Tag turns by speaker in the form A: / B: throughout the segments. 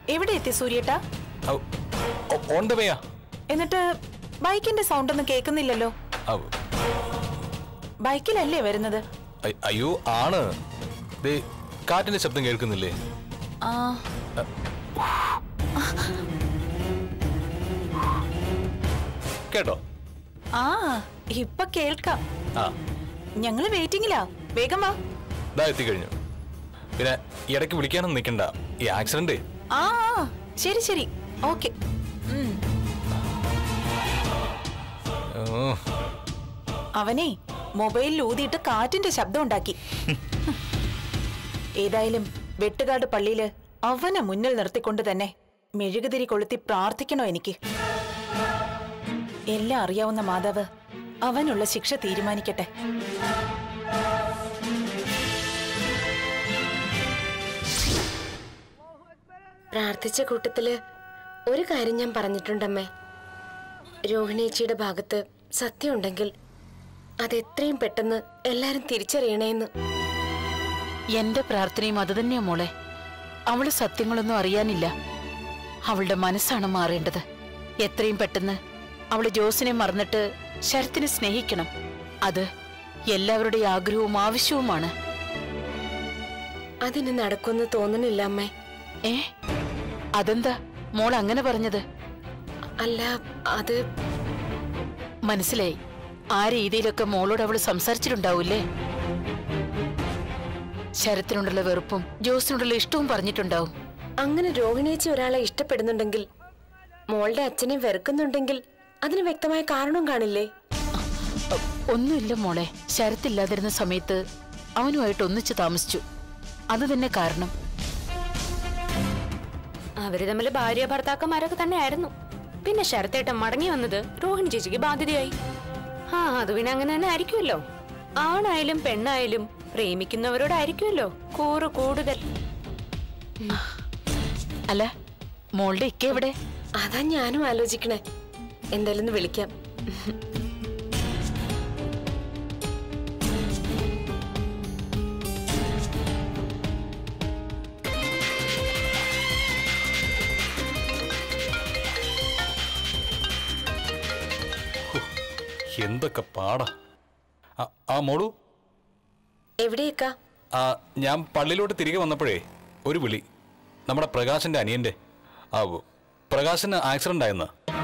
A: എവിടെ എത്തി സൂര്യേട്ടാ
B: on the വേയാ
A: എന്നിട്ട് ബൈക്കിന്റെ സൗണ്ട് ഒന്നും കേൾക്കുന്നില്ലല്ലോ ബൈക്കിലല്ലേ വരുന്നത്
B: അയ്യോ ആണ് ദേ കാറ്റിന്റെ ശബ്ദം കേൾക്കുന്നില്ലേ
A: ആ
B: കേട്ടോ
A: ആ ഇപ്പൊ കേൾക്കാം
B: ആ
A: ഞങ്ങള് വെയിറ്റിംഗിലാ വേഗം വാ
B: ഇതാ എത്തിക്കഴിഞ്ഞു പിന്നെ ഇടയ്ക്ക് വിളിക്കാനൊന്നും നിൽക്കണ്ട ഈ ആക്സിഡന്റ്
A: ആ ആ, ശരി ശരി ഓക്കെ അവനെ മൊബൈലിൽ ഊതിയിട്ട് കാറ്റിന്റെ ശബ്ദം ഉണ്ടാക്കി ഏതായാലും വെട്ടുകാട് പള്ളിയില് അവനെ മുന്നിൽ നിർത്തിക്കൊണ്ട് തന്നെ മെഴുകുതിരി കൊളുത്തി പ്രാർത്ഥിക്കണോ എനിക്ക് എല്ലാം അറിയാവുന്ന മാതാവ് അവനുള്ള ശിക്ഷ തീരുമാനിക്കട്ടെ
C: പ്രാർത്ഥിച്ച കൂട്ടത്തില് ഒരു കാര്യം ഞാൻ പറഞ്ഞിട്ടുണ്ടമ്മേ രോഹിണീച്ചിയുടെ ഭാഗത്ത് സത്യമുണ്ടെങ്കിൽ അത് എത്രയും പെട്ടെന്ന് എല്ലാരും തിരിച്ചറിയണേന്ന്
D: എന്റെ പ്രാർത്ഥനയും അതുതന്നെയാ മോളെ അവള് സത്യങ്ങളൊന്നും അറിയാനില്ല അവളുടെ മനസ്സാണ് മാറേണ്ടത് എത്രയും പെട്ടെന്ന് അവള് ജോസിനെ മറന്നിട്ട് ശരത്തിനെ സ്നേഹിക്കണം അത് എല്ലാവരുടെയും ആഗ്രഹവും ആവശ്യവുമാണ്
C: അതിന് നടക്കുമെന്ന് തോന്നുന്നില്ല അമ്മേ
D: ഏ അതെന്താ മോൾ അങ്ങനെ പറഞ്ഞത്
C: അല്ല അത്
D: മനസ്സിലായി ആ രീതിയിലൊക്കെ മോളോട് അവള് സംസാരിച്ചിട്ടുണ്ടാവൂലേ ശരത്തിനോടുള്ള വെറുപ്പും ജോസിനോടുള്ള ഇഷ്ടവും പറഞ്ഞിട്ടുണ്ടാവും
C: അങ്ങനെ രോഹിണീച്ചി ഒരാളെ ഇഷ്ടപ്പെടുന്നുണ്ടെങ്കിൽ മോളുടെ അച്ഛനെ വെറുക്കുന്നുണ്ടെങ്കിൽ അതിന് വ്യക്തമായ കാരണം കാണില്ലേ
D: അ- ഒന്നുമില്ല മോളെ ശരത്തില്ലാതിരുന്ന സമയത്ത് അവനുമായിട്ട് ഒന്നിച്ച് താമസിച്ചു അത് തന്നെ കാരണം
E: അവര് തമ്മിൽ ഭാര്യ ഭർത്താക്കന്മാരൊക്കെ തന്നെയായിരുന്നു പിന്നെ ശരത്തേട്ടൻ മടങ്ങി വന്നത് രോഹിണി ചേച്ചിക്ക് ബാധ്യതയായി ആ അത് പിന്നെ അങ്ങനെ തന്നെ ആയിരിക്കുമല്ലോ ആണായാലും പെണ്ണായാലും പ്രേമിക്കുന്നവരോടായിരിക്കുമല്ലോ കൂറ് കൂടുതൽ
D: അല്ല മോളുടെ ഇക്ക എവിടെ
C: അതാ ഞാനും ആലോചിക്കണേ എന്തായാലും ഒന്ന് വിളിക്കാം
B: എന്തൊക്കെ പാടാ ആ, ആ മോളു
C: എവിടെയൊക്ക
B: ആ ഞാൻ പള്ളിയിലോട്ട് തിരികെ വന്നപ്പോഴേ ഒരു വിളി നമ്മുടെ പ്രകാശന്റെ അനിയന്റെ ആ ഉവ്വ്. പ്രകാശന് ആക്സിഡന്റ് ആയെന്ന്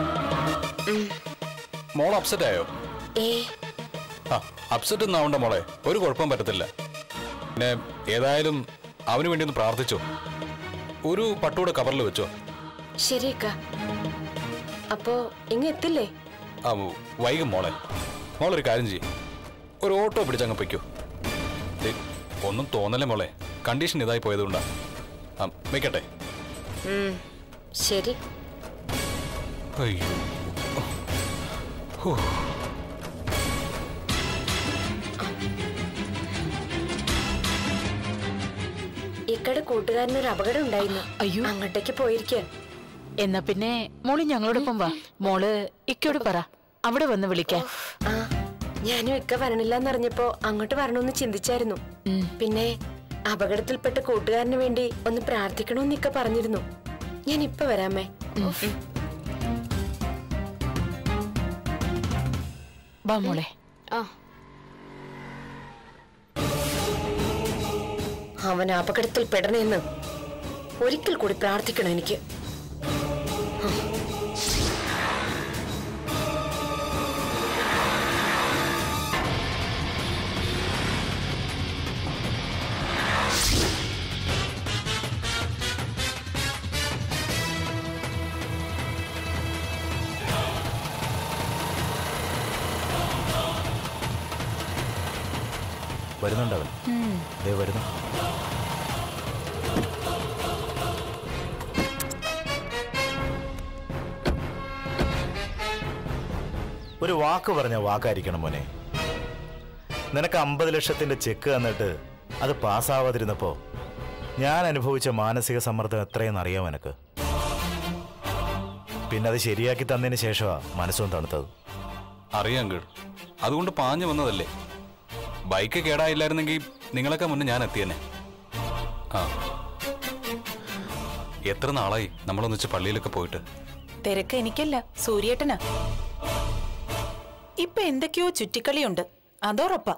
B: മോൾ അപ്സെറ്റ് ആയോ
C: ഏ
B: ആ അപ്സെറ്റ് ഒന്നും ആവണ്ട മോളെ ഒരു കുഴപ്പം പറ്റത്തില്ല പിന്നെ ഏതായാലും അവന് വേണ്ടി ഒന്ന് പ്രാർത്ഥിച്ചോ ഒരു പട്ടൂടെ കവറിൽ വെച്ചോ
C: ശരിയക്ക അപ്പോ ഇങ്ങ് എത്തില്ലേ
B: ആ ഉവ്വ്. വൈകും മോളെ മോളൊരു കാര്യം ചെയ്യും ഒരു ഓട്ടോ പിടിച്ചങ്ങ് പൊയ്ക്കോ ദേ, ഒന്നും തോന്നല്ലേ മോളെ കണ്ടീഷൻ ഇതായി പോയതുകൊണ്ടാ ആ വെക്കട്ടെ
C: ഉം, ശരി
B: അയ്യോ ഹോ.
C: ഇക്കടെ കൂട്ടുകാരനൊരു അപകടം ഉണ്ടായിരുന്നു
D: അയ്യോ.
C: അങ്ങോട്ടേക്ക് പോയിരിക്കുക
D: എന്നാ പിന്നെ മോള് ഞങ്ങളോടൊപ്പം വാ മോള് ഇക്കയോട് പറ അവിടെ വന്ന് വിളിക്കാൻ
C: ആ ഞാനും ഇക്ക വരണില്ലെന്നറിഞ്ഞപ്പോ അങ്ങോട്ട് വരണമെന്ന് ചിന്തിച്ചായിരുന്നു പിന്നെ അപകടത്തിൽപ്പെട്ട കൂട്ടുകാരന് വേണ്ടി ഒന്ന് പ്രാർത്ഥിക്കണമെന്ന് ഇക്ക പറഞ്ഞിരുന്നു ഞാൻ ഇപ്പൊ വരാമേ
D: വാ മോളെ
E: ആ
C: അവൻ അപകടത്തിൽ പെടണേന്ന് ഒരിക്കൽ കൂടി പ്രാർത്ഥിക്കണം എനിക്ക്
F: വരുന്നുണ്ടവൻ ദേ വരുന്നു ഒരു വാക്ക് പറഞ്ഞ വാക്കായിരിക്കണം മോനെ നിനക്ക് അമ്പത് ലക്ഷത്തിന്റെ ചെക്ക് തന്നിട്ട് അത് പാസ്സാവാതിരുന്നപ്പോ ഞാൻ അനുഭവിച്ച മാനസിക സമ്മർദ്ദം എത്രയെന്ന് അറിയാം എനക്ക് പിന്നെ അത് ശരിയാക്കി തന്നതിന് ശേഷമാ മനസ്സും തണുത്തത്
B: അറിയാം കേൾ അതുകൊണ്ട് പാഞ്ഞു വന്നതല്ലേ ബൈക്ക് കേടായില്ലായിരുന്നെങ്കിൽ നിങ്ങളൊക്കെ മുന്നേ ഞാൻ എത്തിയെന്നെ ആ എത്ര നാളായി നമ്മളൊന്നിച്ച് പള്ളിയിലൊക്കെ പോയിട്ട്
A: തിരക്ക് എനിക്കല്ല സൂര്യേട്ടനാ ഇപ്പൊ എന്തൊക്കെയോ ചുറ്റിക്കളിയുണ്ട് അതോറപ്പാ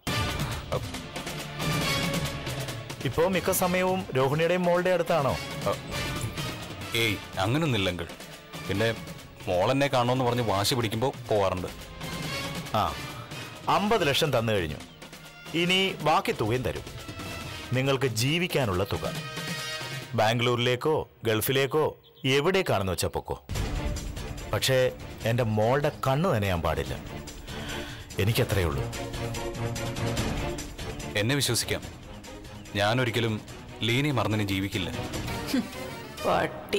F: ഇപ്പോ മിക്ക സമയവും രോഹിണിയുടെയും മോളുടെ അടുത്താണോ
B: ഏയ് അങ്ങനൊന്നില്ലെങ്കിൽ പിന്നെ മോളെന്നെ കാണുമെന്ന് പറഞ്ഞ് വാശി പിടിക്കുമ്പോൾ പോവാറുണ്ട്
F: ആ അമ്പത് ലക്ഷം തന്നു കഴിഞ്ഞു ഇനി ബാക്കി തുകയും തരും നിങ്ങൾക്ക് ജീവിക്കാനുള്ള തുക ബാംഗ്ലൂരിലേക്കോ ഗൾഫിലേക്കോ എവിടേക്കാണെന്ന് വെച്ചാൽ പൊക്കോ പക്ഷേ എൻ്റെ മോളുടെ കണ്ണു നനയാൻ പാടില്ല എനിക്കത്രയേ ഉള്ളൂ
B: എന്നെ വിശ്വസിക്കാം ഞാനൊരിക്കലും ലീനെ മറന്നിന് ജീവിക്കില്ല
A: പട്ടി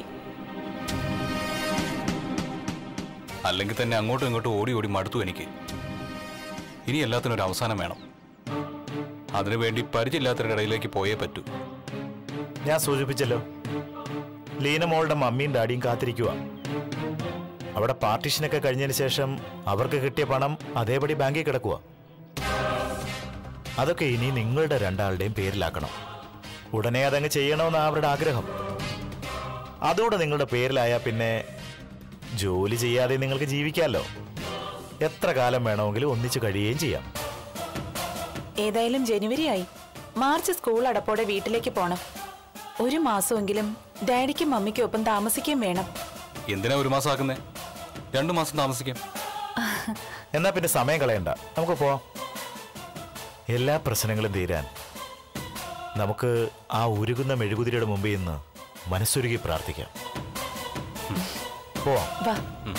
B: അല്ലെങ്കിൽ തന്നെ അങ്ങോട്ടും ഇങ്ങോട്ടും ഓടി ഓടി മടുത്തു എനിക്ക് ഇനി എല്ലാത്തിനും ഒരു അവസാനം വേണം അതിനുവേണ്ടി പരിചയമില്ലാത്തവരുടെ ഇടയിലേക്ക് പോയേ പറ്റൂ
F: ഞാൻ സൂചിപ്പിച്ചല്ലോ ലീന മോളുടെ മമ്മിയും ഡാഡിയും കാത്തിരിക്കുക അവിടെ പാർട്ടീഷനൊക്കെ കഴിഞ്ഞതിന് ശേഷം അവർക്ക് കിട്ടിയ പണം അതേപടി ബാങ്കിൽ കിടക്കുക അതൊക്കെ ഇനി നിങ്ങളുടെ രണ്ടാളുടെയും പേരിലാക്കണം ഉടനെ അതങ്ങ് ചെയ്യണമെന്ന് അവരുടെ ആഗ്രഹം അതുകൂടെ നിങ്ങളുടെ പേരിലായാൽ പിന്നെ ജോലി ചെയ്യാതെ നിങ്ങൾക്ക് ജീവിക്കാമല്ലോ എത്ര കാലം വേണമെങ്കിലും ഒന്നിച്ചു കഴിയുകയും ചെയ്യാം
A: ഏതായാലും ജനുവരി ആയി മാർച്ച് സ്കൂൾ അടപ്പോടെ വീട്ടിലേക്ക് പോണം ഒരു മാസമെങ്കിലും ഡാഡിക്കും മമ്മിക്കും ഒപ്പം താമസിക്കുകയും വേണം
B: എന്തിനാ ഒരു മാസം ആക്കുന്നേ രണ്ടു മാസം താമസിക്കാം
F: എന്നാ പിന്നെ സമയം കളയണ്ട നമുക്ക് പോവാം എല്ലാ പ്രശ്നങ്ങളും തീരാൻ നമുക്ക് ആ ഉരുകുന്ന മെഴുകുതിരിയുടെ മുമ്പിൽ നിന്ന് മനസ്സുരുകി പ്രാർത്ഥിക്കാം ഉം. പോവാം
A: വാ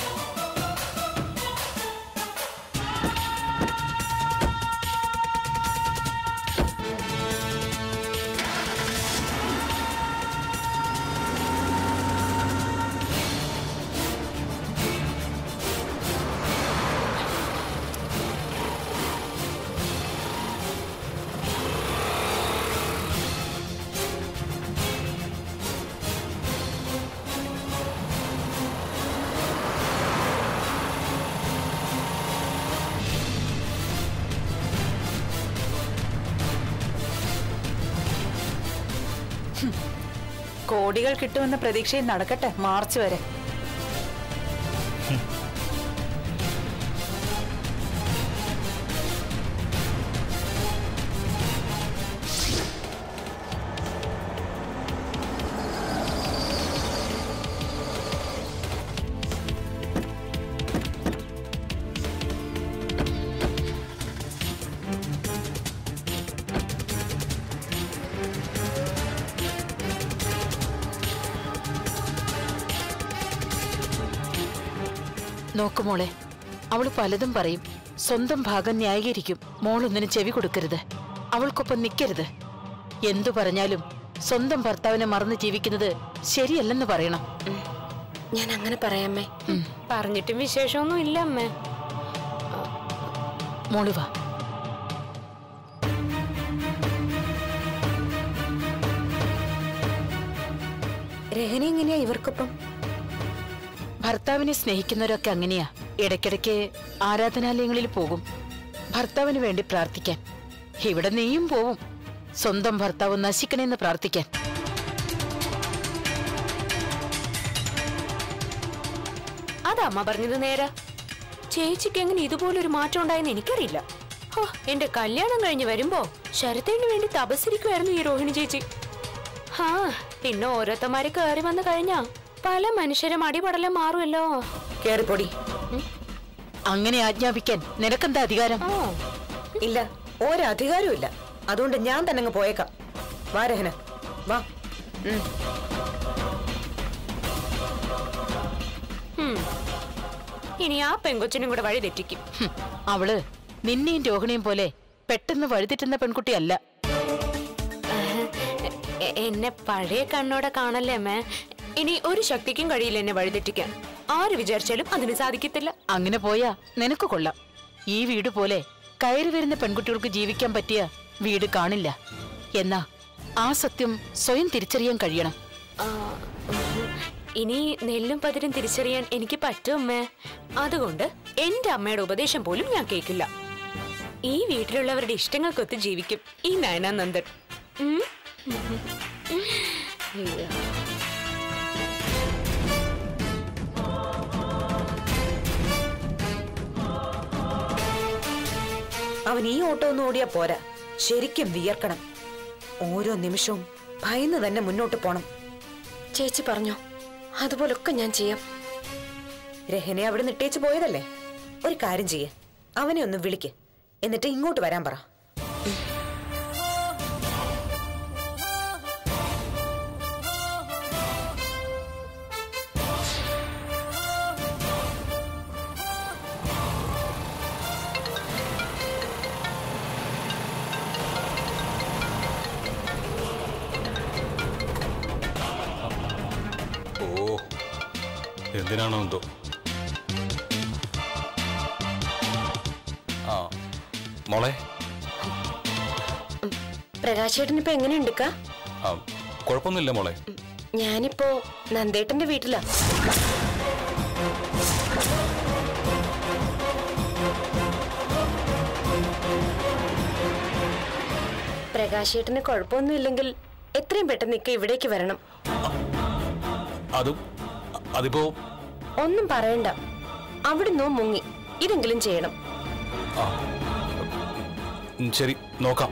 A: കോടികൾ കിട്ടുമെന്ന പ്രതീക്ഷയിൽ നടക്കട്ടെ മാർച്ച് വരെ
D: നോക്ക് മോളെ അവള് പലതും പറയും സ്വന്തം ഭാഗം ന്യായീകരിക്കും മോളൊന്നിനും ചെവി കൊടുക്കരുത് അവൾക്കൊപ്പം നിൽക്കരുത് എന്തു പറഞ്ഞാലും സ്വന്തം ഭർത്താവിനെ മറന്ന് ജീവിക്കുന്നത് ശരിയല്ലെന്ന് പറയണം
C: ഞാൻ അങ്ങനെ പറയാമേ
E: പറഞ്ഞിട്ടും വിശേഷമൊന്നും ഇല്ല അമ്മേ
D: മോള് വാ
C: രഹന എങ്ങനെയാ ഇവർക്കൊപ്പം
D: ഭർത്താവിനെ സ്നേഹിക്കുന്നവരൊക്കെ അങ്ങനെയാ ഇടയ്ക്കിടയ്ക്ക് ആരാധനാലയങ്ങളിൽ പോകും ഭർത്താവിന് വേണ്ടി പ്രാർത്ഥിക്കാൻ ഇവിടെ നീയും പോവും സ്വന്തം ഭർത്താവ് നശിക്കണേന്ന് പ്രാർത്ഥിക്കാൻ
E: അതാ അമ്മ പറഞ്ഞത് നേരാ ചേച്ചിക്ക് എങ്ങനെ ഇതുപോലൊരു മാറ്റം ഉണ്ടായെന്ന് എനിക്കറിയില്ല ഹോ, എന്റെ കല്യാണം കഴിഞ്ഞ് വരുമ്പോ ശരത്തേന് വേണ്ടി തപസ്സിരിക്കുമായിരുന്നു ഈ രോഹിണി ചേച്ചി ഹാ പിന്നെ ഓരോരുത്തന്മാര് കയറി വന്നു കഴിഞ്ഞാ പല മനുഷ്യരും അടിപടലം മാറുമല്ലോ
G: കേറിപ്പൊടി
D: അങ്ങനെ ആജ്ഞാപിക്കാൻ നിനക്കെന്താ അധികാരം
E: ഓ
G: ഇല്ല ഒരധികാരവും ഇല്ല അതുകൊണ്ട് ഞാൻ തന്നെ അങ്ങ് പോയേക്കാം വാ രഹന വാ
E: ഹും. ഇനി ആ പെങ്കൊച്ചിനും കൂടെ വഴി തെറ്റിക്കും
D: ഹും, അവള് നിന്നെയും രോഹിണിയും പോലെ പെട്ടെന്ന് വഴിതെറ്റുന്ന പെൺകുട്ടിയല്ല
E: എ- എന്നെ പഴയ കണ്ണോടെ കാണല്ലേ അമ്മേ ഇനി ഒരു ശക്തിക്കും കഴിയില്ല എന്നെ വഴിതെറ്റിക്കാൻ ആര് വിചാരിച്ചാലും അതിന് സാധിക്കത്തില്ല
D: അങ്ങനെ പോയാ നിനക്ക് കൊള്ളാം ഈ വീട് പോലെ കയറി വരുന്ന പെൺകുട്ടികൾക്ക് ജീവിക്കാൻ പറ്റിയ വീട് കാണില്ല എന്നാ ആ സത്യം സ്വയം തിരിച്ചറിയാൻ കഴിയണം
E: ആ, ഉം. ഇനി നെല്ലും പതിരും തിരിച്ചറിയാൻ എനിക്ക് പറ്റും അമ്മേ അതുകൊണ്ട് എന്റെ അമ്മയുടെ ഉപദേശം പോലും ഞാൻ കേൾക്കില്ല ഈ വീട്ടിലുള്ളവരുടെ ഇഷ്ടങ്ങൾക്കൊത്ത് ജീവിക്കും ഈ നയനാനന്ദൻ ഉം? അയ്യോ.
G: അവൻ ഈ ഓട്ടം ഒന്നും ഓടിയാ പോരാ ശരിക്കും വിയർക്കണം ഓരോ നിമിഷവും ഭയന്ന് തന്നെ മുന്നോട്ട് പോണം
C: ചേച്ചി പറഞ്ഞോ അതുപോലൊക്കെ ഞാൻ ചെയ്യാം
G: രഹനെ അവിടെ നിട്ടേച്ച് പോയതല്ലേ ഒരു കാര്യം ചെയ്യ അവനെ ഒന്ന് വിളിക്ക് എന്നിട്ട് ഇങ്ങോട്ട് വരാൻ പറ
B: ഓ എന്തിനാണോ എന്തോ ആ മോളെ
C: പ്രകാശേട്ടൻ ഇപ്പൊ എങ്ങനെയുണ്ട് കാ
B: ആ കുഴപ്പമൊന്നുമില്ല മോളെ
C: ഞാനിപ്പോ നന്ദേട്ടന്റെ വീട്ടിലാ പ്രകാശേട്ടന് കുഴപ്പമൊന്നുമില്ലെങ്കിൽ എത്രയും പെട്ടെന്ന് ഇക്ക ഇവിടേക്ക് വരണം
B: അതും അതിപ്പോ
C: ഒന്നും പറയണ്ട അവിടുന്നോ മുങ്ങി ഇതെങ്കിലും ചെയ്യണം
B: ഉം, ശരി നോക്കാം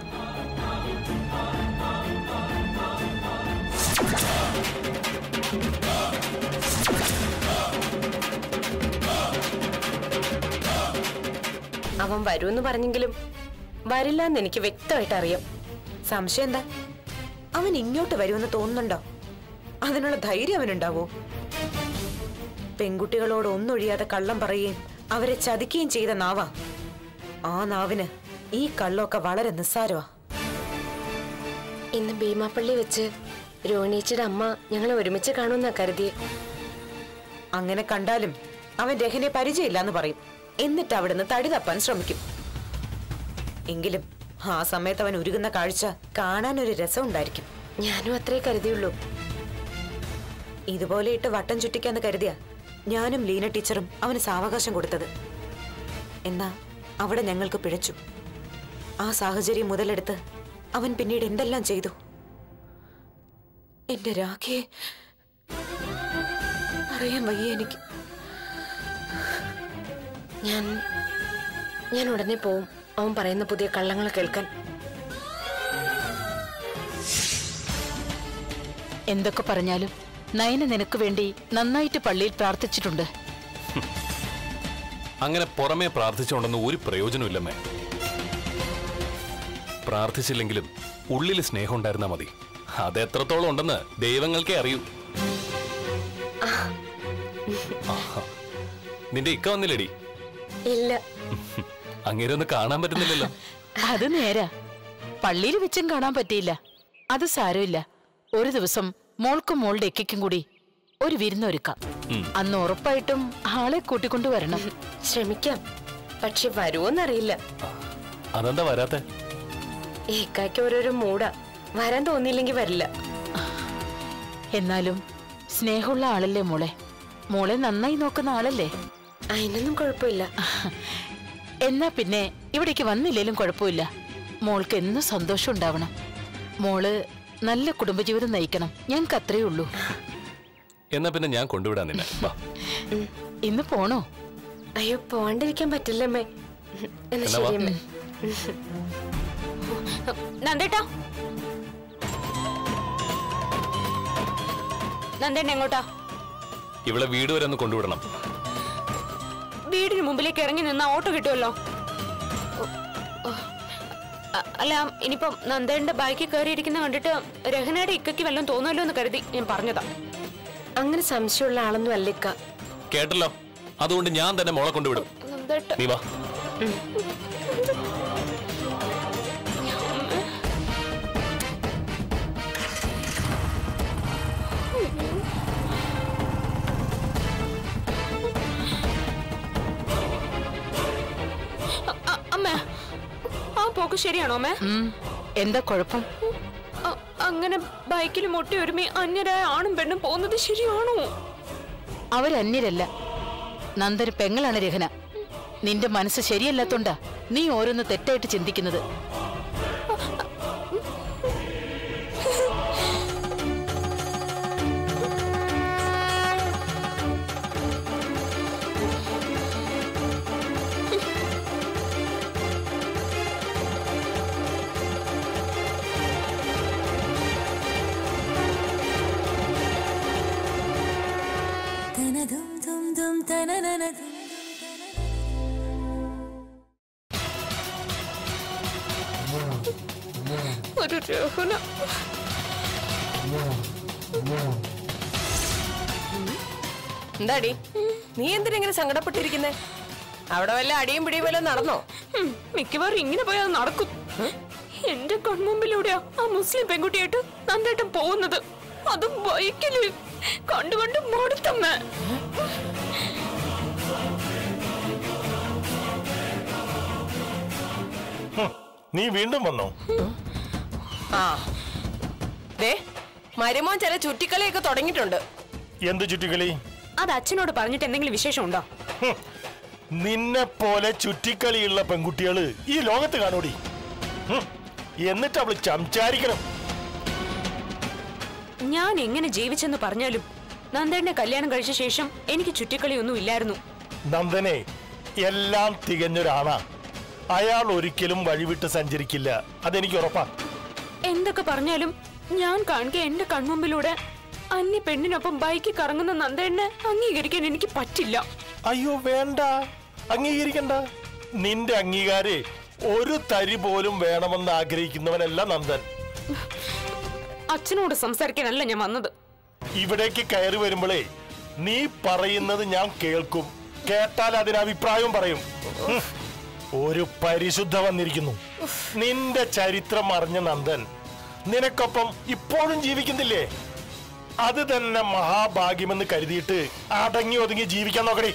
C: അവൻ വരുമെന്ന് പറഞ്ഞെങ്കിലും വരില്ല എന്ന് എനിക്ക് വ്യക്തമായിട്ട് അറിയാം
G: സംശയം എന്താ അവൻ ഇങ്ങോട്ട് വരുമെന്ന് തോന്നുന്നുണ്ടോ അതിനുള്ള ധൈര്യം അവനുണ്ടാവോ പെൺകുട്ടികളോട് ഒന്നൊഴിയാതെ കള്ളം പറയുകയും അവരെ ചതിക്കുകയും ചെയ്ത നാവാ ആ നാവിന് ഈ കള്ളമൊക്കെ വളരെ നിസ്സാരമാ
C: ഇന്ന് ഭീമാപ്പള്ളി വെച്ച് രോഹിണീച്ചിയുടെ അമ്മ ഞങ്ങളെ ഒരുമിച്ച് കാണുമെന്നാ കരുതിയേ
G: അങ്ങനെ കണ്ടാലും അവൻ രഹനെ പരിചയമില്ലാന്ന് പറയും എന്നിട്ട് അവിടുന്ന് തടി തപ്പാൻ ശ്രമിക്കും എങ്കിലും ആ സമയത്ത് അവൻ ഉരുകുന്ന കാഴ്ച കാണാൻ ഒരു രസം ഉണ്ടായിരിക്കും
C: ഞാനും അത്രേ കരുതിയുള്ളൂ
G: ഇതുപോലെ ഇട്ട് വട്ടം ചുറ്റിക്കാന്ന് കരുതിയ ഞാനും ലീന ടീച്ചറും അവന് സാവകാശം കൊടുത്തത് എന്നാ അവിടെ ഞങ്ങൾക്ക് പിഴച്ചു ആ സാഹചര്യം മുതലെടുത്ത് അവൻ പിന്നീട് എന്തെല്ലാം ചെയ്തു എന്റെ രാഖയെ അറിയാൻ വയ്യ എനിക്ക്
C: ഞാൻ ഞാൻ ഉടനെ പോവും അവൻ പറയുന്ന പുതിയ കള്ളങ്ങൾ കേൾക്കാൻ
D: എന്തൊക്കെ പറഞ്ഞാലും നയന നിനക്ക് വേണ്ടി നന്നായിട്ട് പള്ളിയിൽ പ്രാർത്ഥിച്ചിട്ടുണ്ട്
B: അങ്ങനെ പുറമേ പ്രാർത്ഥിച്ചുകൊണ്ടെന്ന് ഒരു പ്രയോജനമില്ലമ്മേ പ്രാർത്ഥിച്ചില്ലെങ്കിലും ഉള്ളിൽ സ്നേഹം ഉണ്ടായിരുന്നാ മതി അത് എത്രത്തോളം ഉണ്ടെന്ന് ദൈവങ്ങൾക്കേ അറിയൂ ആഹാ. നിന്റെ ഇക്ക വന്നില്ലടി
C: ഇല്ല
B: അങ്ങേരെ ഒന്ന് കാണാൻ പറ്റുന്നില്ലല്ലോ
D: അത് നേരാ പള്ളിയിൽ വെച്ചും കാണാൻ പറ്റിയില്ല അത് സാരമില്ല ഒരു ദിവസം മോൾക്കും മോളുടെ എക്കും കൂടി ഒരു വിരുന്നൊരുക്കാം അന്ന് ഉറപ്പായിട്ടും ആളെ കൂട്ടിക്കൊണ്ടുവരണം
C: ശ്രമിക്കാം പക്ഷെ വരുമോന്നറിയില്ല
B: അതെന്താ വരാത്തെ
C: ഏക്കായ്ക്ക് ഓരോരോ മൂടാ വരാൻ തോന്നിയില്ലെങ്കിൽ വരില്ല
D: എന്നാലും സ്നേഹമുള്ള ആളല്ലേ മോളെ മോളെ നന്നായി നോക്കുന്ന ആളല്ലേ
C: അതിനൊന്നും കുഴപ്പമില്ല
D: എന്നാ പിന്നെ ഇവിടേക്ക് വന്നില്ലേലും കുഴപ്പമില്ല മോൾക്ക് എന്നും സന്തോഷം ഉണ്ടാവണം മോള് നല്ല കുടുംബജീവിതം നയിക്കണം ഞങ്ങൾക്ക് അത്രയേ ഉള്ളൂ
B: എന്നാ പിന്നെ ഞാൻ കൊണ്ടുവിടാൻ നിന്നെ വാ
D: ഇന്ന് പോണോ
C: അയ്യോ പോവാണ്ടിരിക്കാൻ പറ്റില്ലമ്മേ എന്നാ
B: എന്നാ വാ.
C: ശരി അമ്മേ
E: നന്ദേട്ടാ നന്ദേട്ട എങ്ങോട്ടാ
B: ഇവിടെ വീട് വരെ ഒന്ന് കൊണ്ടുവിടണം
E: വീടിന് മുമ്പിലേക്ക് ഇറങ്ങി നിന്ന ഓട്ടോ കിട്ടുമല്ലോ ഓ, ഓ. അ- അല്ല ഇനിയിപ്പം നന്ദേന്റെ ബൈക്കിൽ കയറിയിരിക്കുന്ന കണ്ടിട്ട് രഹനയുടെ ഇക്കയ്ക്ക് വല്ലതും തോന്നുമല്ലോ എന്ന് കരുതി ഞാൻ പറഞ്ഞതാ
C: അങ്ങനെ സംശയമുള്ള ആളൊന്നും അല്ലിക്ക
B: കേട്ടല്ലോ അതുകൊണ്ട് ഞാൻ തന്നെ മോളെ കൊണ്ടുവിടും
E: നന്ദേട്ട
B: നീ വാ
E: അ- അമ്മേ ആ പോക്ക് ശരിയാണോ അമ്മേ
D: ഉം, എന്താ കുഴപ്പം
E: അ- അങ്ങനെ ബൈക്കിൽ മുട്ടി ഒരുമി അന്യരായ ആണും പെണ്ണും പോകുന്നത് ശരിയാണോ
D: അവരന്യരല്ല നന്ദന് പെങ്ങളാണ് രഹന നിന്റെ മനസ്സ് ശരിയല്ലാത്തോണ്ടാ നീ ഓരോന്ന് തെറ്റായിട്ട് ചിന്തിക്കുന്നത്
E: ഒരു രഹന
C: എന്താടി നീ എന്തിനെങ്ങനെ സങ്കടപ്പെട്ടിരിക്കുന്നേ അവിടെ വല്ല അടിയും പിടിയും വല്ലതും നടന്നോ
E: ഉം, മിക്കവാറും ഇങ്ങനെ പോയാൽ അത് നടക്കും എന്റെ കൺമുമ്പിലൂടെയാ ആ മുസ്ലിം പെൺകുട്ടിയായിട്ട് നന്നായിട്ടും പോകുന്നത് അതും ബൈക്കില് കണ്ടു കണ്ട് മടുത്തമ്മ
H: ഹും, നീ വീണ്ടും വന്നോ
C: ആ ദേ മരുമോൻ ചില ചുറ്റിക്കളിയൊക്കെ തുടങ്ങിയിട്ടുണ്ട്
H: എന്ത് ചുറ്റിക്കളി
E: അത് അച്ഛനോട് പറഞ്ഞിട്ട് എന്തെങ്കിലും വിശേഷം ഉണ്ടോ
H: ഹും, നിന്നെ പോലെ ചുറ്റിക്കളിയുള്ള പെൺകുട്ടികള് ഈ ലോകത്ത് കാണൂടി ഹും, എന്നിട്ട് അവള് സംസാരിക്കണം
E: ഞാൻ എങ്ങനെ ജീവിച്ചെന്ന് പറഞ്ഞാലും നന്ദേണ്ണെ കല്യാണം കഴിച്ച ശേഷം എനിക്ക് ചുറ്റിക്കളിയൊന്നും ഇല്ലായിരുന്നു
H: നന്ദനെ എല്ലാം തികഞ്ഞൊരാണാ അയാൾ ഒരിക്കലും വഴിവിട്ട് സഞ്ചരിക്കില്ല അതെനിക്ക് ഉറപ്പാ
E: എന്തൊക്കെ പറഞ്ഞാലും ഞാൻ കാണുക എന്റെ കൺമുമ്പിലൂടെ അന്യ പെണ്ണിനൊപ്പം ബൈക്കിൽ കറങ്ങുന്ന നന്ദേണ്ണെ അംഗീകരിക്കാൻ എനിക്ക് പറ്റില്ല
H: അയ്യോ വേണ്ട അംഗീകരിക്കണ്ട നിന്റെ അംഗീകാരേ ഒരു തരി പോലും വേണമെന്ന് ആഗ്രഹിക്കുന്നവനല്ല നന്ദൻ
E: അച്ഛനോട് സംസാരിക്കാനല്ല ഞാൻ വന്നത്
H: ഇവിടേക്ക് കയറി വരുമ്പോഴേ നീ പറയുന്നത് ഞാൻ കേൾക്കും കേട്ടാൽ അതിന് അഭിപ്രായവും പറയും ഹും. ഒരു പരിശുദ്ധ വന്നിരിക്കുന്നു നിന്റെ ചരിത്രം അറിഞ്ഞ നന്ദൻ നിനക്കൊപ്പം ഇപ്പോഴും ജീവിക്കുന്നില്ലേ അത് തന്നെ മഹാഭാഗ്യമെന്ന് കരുതിയിട്ട് അടങ്ങി ഒതുങ്ങി ജീവിക്കാൻ നോക്കണേ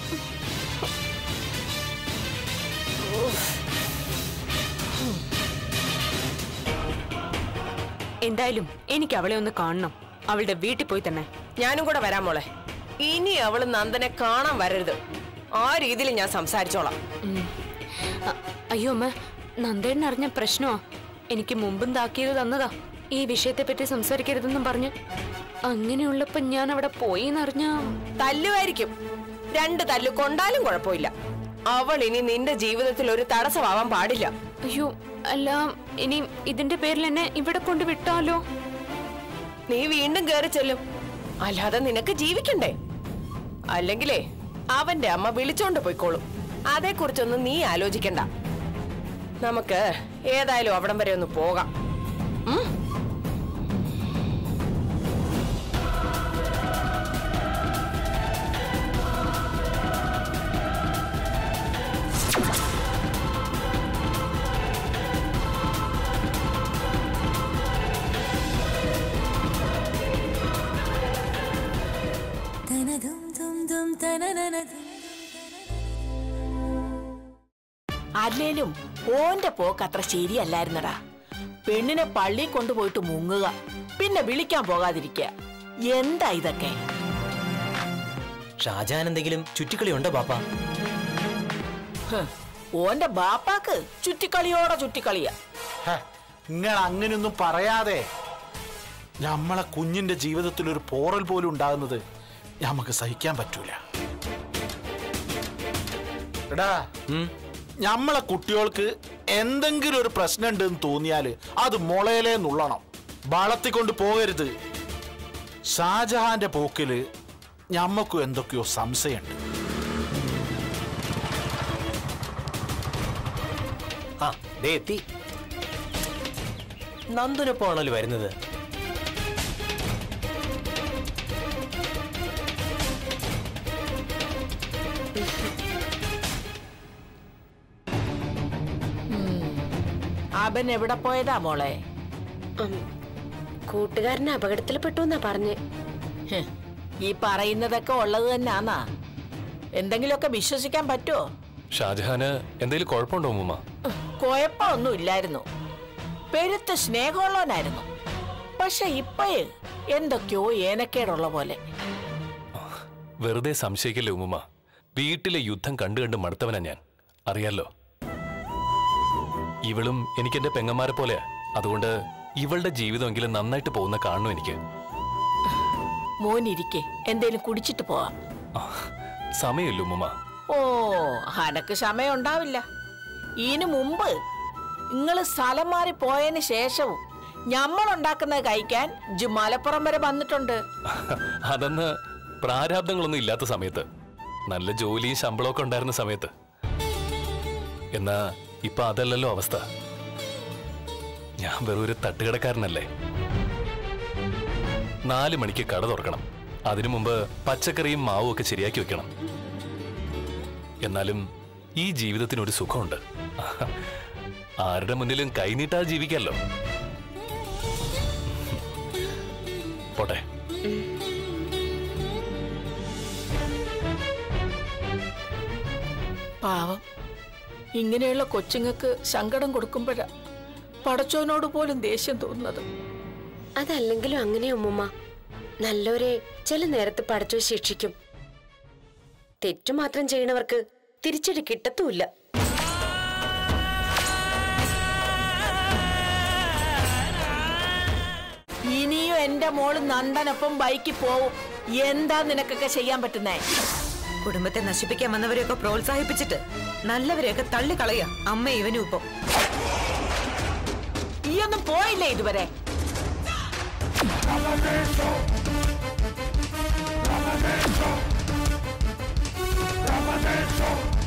E: എന്തായാലും എനിക്ക് അവളെ ഒന്ന് കാണണം അവളുടെ വീട്ടിൽ പോയി തന്നെ
C: ഞാനും കൂടെ വരാം മോളെ ഇനി അവള് നന്ദനെ കാണാൻ വരരുത് ആ രീതിയിൽ ഞാൻ സംസാരിച്ചോളാം
E: അ- അയ്യോ അമ്മ നന്ദേണ്ണ അറിഞ്ഞ പ്രശ്നമാ എനിക്ക് മുമ്പും താക്കീത് തന്നതാ ഈ വിഷയത്തെ പറ്റി സംസാരിക്കരുതെന്നും പറഞ്ഞ് അങ്ങനെയുള്ളപ്പോ ഞാൻ അവിടെ പോയി എന്നറിഞ്ഞ
C: തല്ലുമായിരിക്കും രണ്ട് തല്ല് കൊണ്ടാലും കുഴപ്പമില്ല അവൾ ഇനി നിന്റെ ജീവിതത്തിൽ ഒരു തടസ്സമാവാൻ പാടില്ല
E: അയ്യോ അല്ല ഇനി ഇതിന്റെ പേരിൽ എന്നെ ഇവിടെ കൊണ്ട് വിട്ടാലോ
C: നീ വീണ്ടും കയറി ചെല്ലും അല്ലാതെ നിനക്ക് ജീവിക്കണ്ടേ അല്ലെങ്കിലേ അവന്റെ അമ്മ വിളിച്ചോണ്ട് പോയിക്കോളും അതേക്കുറിച്ചൊന്നും നീ ആലോചിക്കണ്ട നമുക്ക് ഏതായാലും അവിടം വരെ ഒന്ന് പോകാം ഉം?
I: അല്ലേലും ഓന്റെ പോക്ക് അത്ര ശരിയല്ലായിരുന്നടാ പെണ്ണിനെ പള്ളി കൊണ്ടുപോയിട്ട് മുങ്ങുക പിന്നെ വിളിക്കാൻ പോകാതിരിക്കുക എന്താ ഇതൊക്കെ
J: ഷാജഹാൻ എന്തെങ്കിലും ചുറ്റിക്കളി ഉണ്ടോ പാപ്പ
I: ഹ്, ഓന്റെ ബാപ്പാക്ക് ചുറ്റിക്കളിയോടെ ചുറ്റിക്കളിയാ
K: നിങ്ങൾ അങ്ങനെയൊന്നും പറയാതെ നമ്മളെ കുഞ്ഞിന്റെ ജീവിതത്തിൽ ഒരു പോറൽ പോലും ഉണ്ടാകുന്നത് നമുക്ക് സഹിക്കാൻ പറ്റൂല എടാ നമ്മളെ കുട്ടികൾക്ക് എന്തെങ്കിലും ഒരു പ്രശ്നം ഉണ്ടെന്ന് തോന്നിയാല് അത് മുളയിലേ നുള്ളണം വളർത്തിക്കൊണ്ട് പോകരുത് ഷാജഹാന്റെ പോക്കില് ഞമ്മക്കും എന്തൊക്കെയോ സംശയമുണ്ട്
J: ആ ദേ എത്തി നന്ദനൊപ്പമാണല്ലോ വരുന്നത്
I: അവൻ എവിടെ പോയതാ മോളെ
C: കൂട്ടുകാരനെ അപകടത്തിൽപ്പെട്ടു എന്നാ പറഞ്ഞ്
I: ഹ്, ഈ പറയുന്നതൊക്കെ ഉള്ളത് തന്നെയാന്നാ എന്തെങ്കിലുമൊക്കെ വിശ്വസിക്കാൻ പറ്റുമോ
B: ഷാജഹാന് എന്തെങ്കിലും കുഴപ്പമുണ്ടോ ഉമ്മ
I: കുഴപ്പമൊന്നും ഇല്ലായിരുന്നു പെരുത്ത സ്നേഹമുള്ളവനായിരുന്നു പക്ഷെ ഇപ്പഴ് എന്തൊക്കെയോ ഏനക്കേടുള്ള പോലെ
B: വെറുതെ സംശയിക്കല്ലേ ഉമ്മുമ്മ വീട്ടിലെ യുദ്ധം കണ്ടു കണ്ട് മടുത്തവനാ ഞാൻ അറിയാലോ ഇവളും എനിക്കെന്റെ പെങ്ങന്മാരെ പോലെയാ അതുകൊണ്ട് ഇവളുടെ ജീവിതമെങ്കിലും നന്നായിട്ട് പോകുന്ന കാണുന്നു എനിക്ക്
I: മോനിരിക്കെ എന്തേലും കുടിച്ചിട്ട് പോവാം
B: ആ, സമയമില്ല ഉമ്മുമ്മ
I: ഓ അനക്ക് സമയം ഉണ്ടാവില്ല ഇതിനു മുമ്പ് നിങ്ങള് സ്ഥലം മാറി പോയതിന് ശേഷവും ഞമ്മളുണ്ടാക്കുന്നത് കഴിക്കാൻ ഇജ്ജ് മലപ്പുറം വരെ വന്നിട്ടുണ്ട്
B: അതന്ന് പ്രാരാബ്ദങ്ങളൊന്നും ഇല്ലാത്ത സമയത്ത് നല്ല ജോലിയും ശമ്പളമൊക്കെ ഉണ്ടായിരുന്ന സമയത്ത് എന്നാ ഇപ്പൊ അതല്ലല്ലോ അവസ്ഥ ഞാൻ വെറും ഒരു തട്ടുകടക്കാരനല്ലേ നാല് മണിക്ക് കട തുറക്കണം അതിനു മുമ്പ് പച്ചക്കറിയും മാവും ഒക്കെ ശരിയാക്കി വെക്കണം എന്നാലും ഈ ജീവിതത്തിനൊരു സുഖമുണ്ട് ആരുടെ മുന്നിലും കൈനീട്ടാതെ ജീവിക്കാമല്ലോ പോട്ടെ
I: പാവം ഇങ്ങനെയുള്ള കൊച്ചുങ്ങൾക്ക് സങ്കടം കൊടുക്കുമ്പോഴാ പടച്ചോനോട് പോലും ദേഷ്യം തോന്നുന്നത്
L: അതല്ലെങ്കിലും അങ്ങനെ ഉമ്മുമ്മ നല്ലവരെ ചില നേരത്ത് പഠിച്ചു ശിക്ഷിക്കും തെറ്റു മാത്രം ചെയ്യണവർക്ക് തിരിച്ചടി കിട്ടത്തുമില്ല
I: ഇനിയും എന്റെ മോള് നന്ദനൊപ്പം ബൈക്കിൽ പോവും എന്താ നിനക്കൊക്കെ ചെയ്യാൻ പറ്റുന്നേ
G: കുടുംബത്തെ നശിപ്പിക്കാൻ വന്നവരെയൊക്കെ പ്രോത്സാഹിപ്പിച്ചിട്ട് നല്ലവരെയൊക്കെ തള്ളിക്കളയ അമ്മ ഇവനും ഇപ്പം
I: ഈ ഒന്നും പോയില്ലേ ഇതുവരെ
M: Ramadeso!